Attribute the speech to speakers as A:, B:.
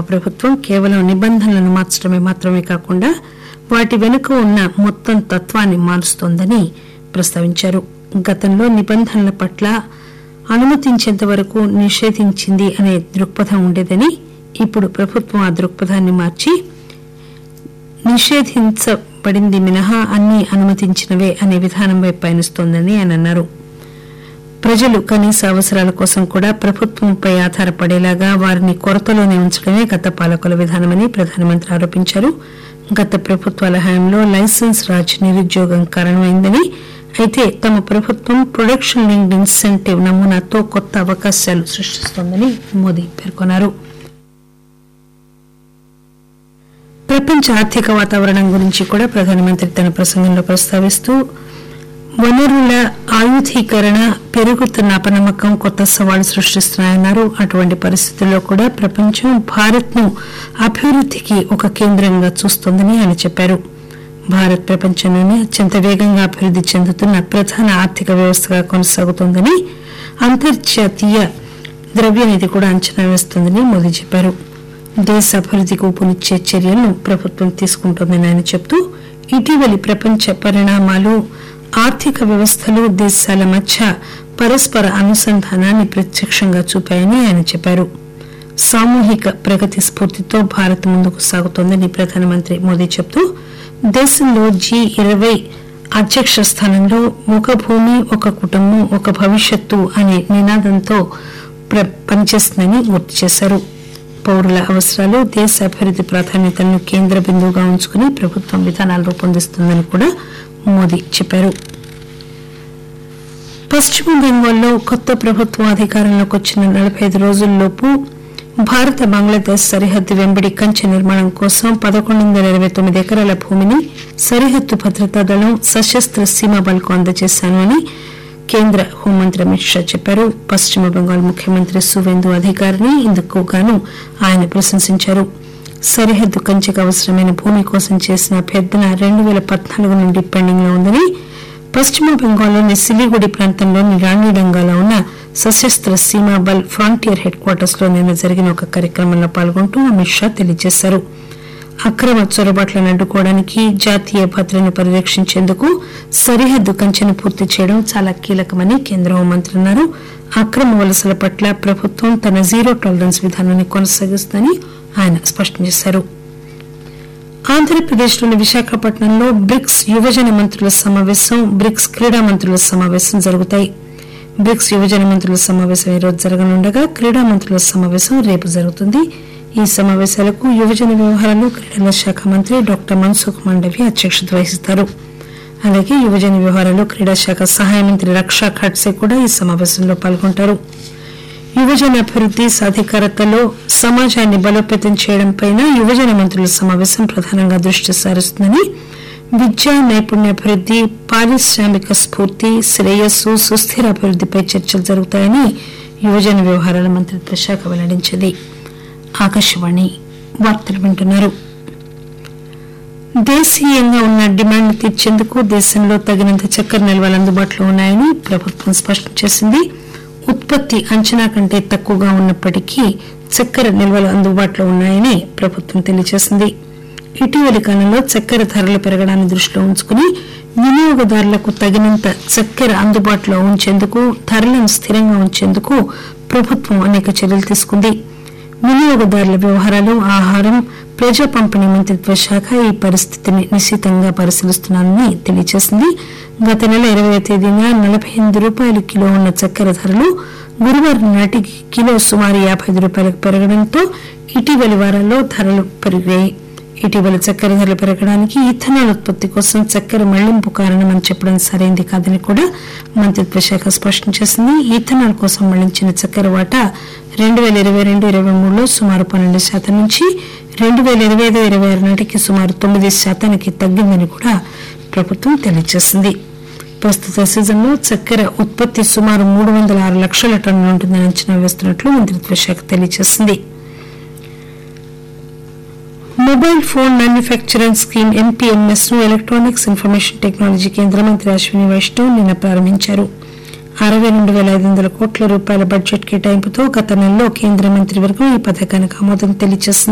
A: ప్రభుత్వం కేవలం నిబంధనలను మార్చడమే మాత్రమే కాకుండా వాటి వెనుక ఉన్న మొత్తం తత్వాన్ని మారుస్తోందని ప్రస్తావించారు గతంలో నిబంధనల పట్ల అనుమతించేంత వరకు నిషేధించింది అనే దృక్పథం ఉండేదని ఇప్పుడు ప్రభుత్వం ఆ దృక్పథాన్ని మార్చి నిషేధించబడింది మినహా అన్ని అనుమతించినవే అనే విధానం వైపు పయనిస్తోందని ఆయన అన్నారు ప్రజలు కనీస అవసరాల కోసం కూడా ప్రభుత్వంపై ఆధారపడేలాగా వారిని కొరతలోనే ఉంచడమే గత పాలకుల విధానమని ప్రధానమంత్రి ఆరోపించారు గత ప్రభుత్వాల హయాంలో లైసెన్స్ రాజ్ నిరుద్యోగం కారణమైందని అయితే తమ ప్రభుత్వం ప్రొడక్షన్ లింక్డ్ ఇన్సెంటివ్ నమూనాతో కొత్త అవకాశాలు సృష్టిస్తోందని మోదీ పేర్కొన్నారు ప్రపంచ ఆర్థిక వాతావరణం గురించి కూడా ప్రధానమంత్రి తన ప్రసంగంలో ప్రస్తావిస్తూ వనరుల ఆయుధీకరణ పెరుగుతున్న అపనమ్మకం కొత్త సవాళ్లు సృష్టిస్తున్నాయన్నారు అటువంటి పరిస్థితుల్లో కూడా ప్రపంచం భారత్ ను అభివృద్ధికి ఒక కేంద్రంగా చూస్తోందని ఆయన చెప్పారు భారత్ ప్రపంచంలోనే అత్యంత వేగంగా అభివృద్ది చెందుతున్న ప్రధాన ఆర్థిక వ్యవస్థగా కొనసాగుతోందని అంతర్జాతీయ ద్రవ్యనిధి కూడా అంచనా వేస్తోందని మోదీ చెప్పారు దేశ అభివృద్ధికి ఊపునిచ్చే చర్యలను ప్రభుత్వం తీసుకుంటోందని ఆయన చెబుతూ ఇటీవలి ప్రపంచ పరిణామాలు ఆర్థిక వ్యవస్థలు దేశాల మధ్య పరస్పర అనుసంధానాన్ని ప్రత్యక్షంగా చూపాయని ఆయన చెప్పారు సామూహిక ప్రగతి స్ఫూర్తితో భారత్ ముందుకు సాగుతోందని ప్రధానమంత్రి మోదీ చెబుతూ దేశంలో జీ ఇరవై అధ్యక్ష స్థానంలో ఒక భూమి ఒక కుటుంబం ఒక భవిష్యత్తు అనే నినాదంతో ప్ర- పనిచేస్తుందని గుర్తు చేశారు పౌరుల అవసరాలు దేశ అభివృద్ది ప్రాధాన్యతలను కేంద్ర బిందువుగా ఉంచుకుని ప్రభుత్వం విధానాలు రూపొందిస్తుందని కూడా మోదీ చెప్పారు పశ్చిమ బెంగాల్లో కొత్త ప్రభుత్వం అధికారంలోకి వచ్చిన నలభై ఐదు రోజుల్లోపు భారత బంగ్లాదేశ్ సరిహద్దు వెంబడి కంచె నిర్మాణం కోసం పదకొండు వందల ఇరవై తొమ్మిది ఎకరాల భూమిని సరిహద్దు భద్రతా దళం సశస్త్ర సీమా బల్కు అందజేశాను అని కేంద్ర హోంమంత్రి అమిత్ షా చెప్పారు పశ్చిమ బెంగాల్ ముఖ్యమంత్రి సువేందు అధికారిని ఇందుకు గాను ఆయన ప్రశంసించారు సరిహద్దు కంచెకు అవసరమైన భూమి కోసం చేసిన అభ్యర్థన రెండు వేల పద్నాలుగు నుండి పెండింగ్ లో ఉందని పశ్చిమ బెంగాల్లోని సిలిగుడి ప్రాంతంలోని రాణిడంగాలో ఉన్న సశస్త్ర సీమా బల్ ఫ్రాంటియర్ హెడ్ క్వార్టర్స్ లో నిన్న జరిగిన ఒక కార్యక్రమంలో పాల్గొంటూ అమిత్ షా తెలియజేశారు అక్రమ చొరబాట్లను అడ్డుకోవడానికి జాతీయ భద్రతను పరిరక్షించేందుకు సరిహద్దు కంచెను పూర్తి చేయడం చాలా కీలకమని కేంద్ర హోంమంత్రి అన్నారు అక్రమ వలసల పట్ల ప్రభుత్వం తన జీరో టాలరెన్స్ విధానాన్ని కొనసాగిస్తుందని ఆయన స్పష్టం చేశారు ఆంధ్రప్రదేశ్లోని విశాఖపట్నంలో బ్రిక్స్ యువజన మంత్రుల సమావేశం బ్రిక్స్ క్రీడా మంత్రుల సమావేశం జరుగుతాయి బ్రిక్స్ యువజన మంత్రుల సమావేశం ఈరోజు జరగనుండగా క్రీడా మంత్రుల సమావేశం రేపు జరుగుతుంది ఈ సమావేశాలకు యువజన వ్యవహారాలు క్రీడల శాఖ మంత్రి డాక్టర్ మన్సుఖ్ మాండవ్య అధ్యక్షత వహిస్తారు అలాగే యువజన వ్యవహారాలు క్రీడా శాఖ సహాయ మంత్రి రక్షా ఖడ్సే కూడా ఈ సమావేశంలో పాల్గొంటారు యువజన అభివృద్ది సాధికారతలో సమాజాన్ని బలోపేతం చేయడంపై యువజన మంత్రుల సమావేశం ప్రధానంగా దృష్టి సారిస్తుందని విద్య నైపుణ్యాభివృద్ది పారిశ్రామిక స్ఫూర్తి శ్రేయస్సు సుస్థిర అభివృద్దిపై చర్చలు జరుగుతాయని యువజన వ్యవహారాల మంత్రిత్వ శాఖ వెల్లడించింది ఆకాశవాణి వార్తలు వింటున్నారు దేశీయంగా ఉన్న డిమాండ్ తీర్చేందుకు దేశంలో తగినంత చక్కెర నిల్వలు అందుబాటులో ఉన్నాయని ప్రభుత్వం స్పష్టం చేసింది ఉత్పత్తి అంచనా కంటే తక్కువగా ఉన్నప్పటికీ చక్కెర నిల్వలు అందుబాటులో ఉన్నాయని ప్రభుత్వం తెలియజేసింది ఇటీవలి కాలంలో చక్కెర ధరలు పెరగడాన్ని దృష్టిలో ఉంచుకుని వినియోగదారులకు తగినంత చక్కెర అందుబాటులో ఉంచేందుకు ధరలను స్థిరంగా ఉంచేందుకు ప్రభుత్వం అనేక చర్యలు తీసుకుంది వినియోగదారుల వ్యవహారాలు ఆహారం ప్రజా పంపిణీ మంత్రిత్వ శాఖ ఈ పరిస్థితిని నిశితంగా పరిశీలిస్తున్నారని తెలియజేసింది గత నెల ఇరవై తేదీన నలభై ఎనిమిది రూపాయల కిలో ఉన్న చక్కెర ధరలు గురువారం నాటికి కిలో సుమారు యాభై ఐదు రూపాయలకు పెరగడంతో ఇటీవలి వారాల్లో ధరలు పెరిగాయి ఇటీవల చక్కెర ధరలు పెరగడానికి ఇథనాల్ ఉత్పత్తి కోసం చక్కెర మళ్లింపు కారణమని చెప్పడం సరైంది కాదని కూడా మంత్రిత్వ శాఖ స్పష్టం చేసింది ఇథనాల్ కోసం మళ్లించిన చక్కెర వాటా రెండు వేల ఇరవై రెండు ఇరవై మూడులో సుమారు పన్నెండు శాతం నుంచి రెండు వేల ఇరవై ఐదు ఇరవై ఆరు నాటికి సుమారు తొమ్మిది శాతానికి తగ్గిందని కూడా ప్రభుత్వం తెలియజేసింది ప్రస్తుత సీజన్లో చక్కెర ఉత్పత్తి సుమారు మూడు వందల ఆరు లక్షల టన్నులు ఉంటుందని అంచనా వేస్తున్నట్లు మంత్రిత్వ శాఖ తెలియజేసింది mobile phone manufacturing scheme MPMS ను ఎలక్ట్రానిక్స్ ఇన్ఫర్మేషన్ టెక్నాలజీ కేంద్ర మంత్రి అశ్విని వైష్ణవ్ నిన్న ప్రారంభించారు అరవై రెండు వేల ఐదు వందల కోట్ల రూపాయల బడ్జెట్ కేటాయింపుతో గత నెలలో కేంద్ర మంత్రివర్గం ఈ పథకానికి ఆమోదం తెలియజేసింది